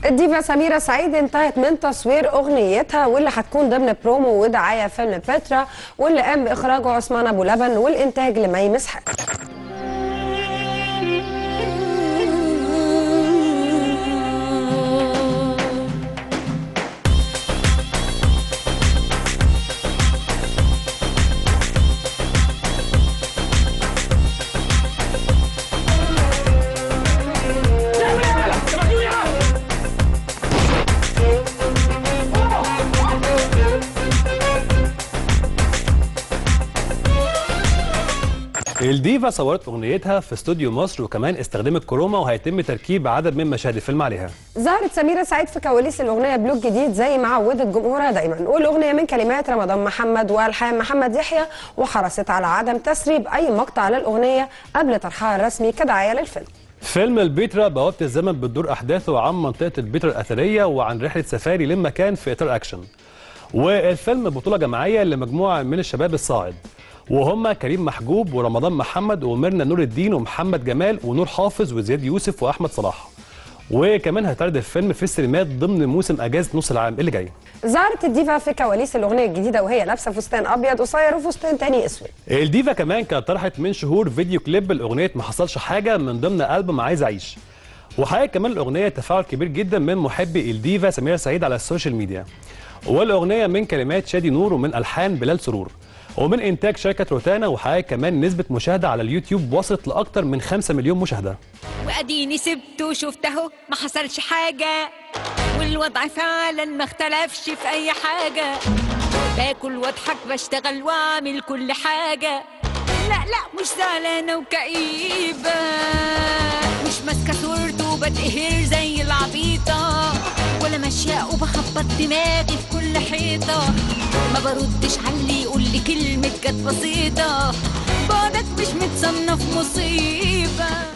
الديفا سميرة سعيد انتهت من تصوير أغنيتها واللي هتكون ضمن برومو ودعاية فيلم بترا واللي قام بإخراجه عثمان أبو لبن والإنتاج لمي مسحق الديفا صورت اغنيتها في استوديو مصر وكمان استخدمت كروما وهيتم تركيب عدد من مشاهد الفيلم عليها ظهرت سميرة سعيد في كواليس الأغنية بلوك جديد زي ما عودت جمهورها دايما والأغنية من كلمات رمضان محمد وألحان محمد يحيى وحرصت على عدم تسريب أي مقطع للأغنية قبل طرحها الرسمي كدعاية للفيلم فيلم البيترا بوابة الزمن بتدور أحداثه عن منطقة البيترا الأثرية وعن رحلة سفاري لمكان في إطار أكشن والفيلم بطولة جماعية لمجموعة من الشباب الصاعد وهم كريم محجوب ورمضان محمد وميرنا نور الدين ومحمد جمال ونور حافظ وزياد يوسف واحمد صلاح وكمان هيتعرض الفيلم في السينمات ضمن موسم اجازه نص العام اللي جاي ظهرت الديفا في كواليس الأغنية الجديدة وهي لابسة فستان أبيض قصير وفستان تاني أسود الديفا كمان كانت طرحت من شهور فيديو كليب لاغنيه ما حصلش حاجه من ضمن البوم عايز اعيش وحقق كمان الاغنيه تفاعل كبير جدا من محبي الديفا سميرة سعيد على السوشيال ميديا والاغنيه من كلمات شادي نور ومن الحان بلال سرور ومن انتاج شركه روتانا وحقق كمان نسبه مشاهده على اليوتيوب وصلت لاكثر من 5 مليون مشاهده واديني سبته وشفت اهو ما حصلش حاجه والوضع فعلا ما اختلفش في اي حاجه باكل واضحك بشتغل واعمل كل حاجه لا لا مش زعلانه وكئيبه مش ماسكه صورته وبتقهر زي العبيطه ولا ماشيه وبخبط دماغي في كل حيطه ما بردش على اللي يقول لي كلمه جت بسيطه بعدك مش متصنف مصيبه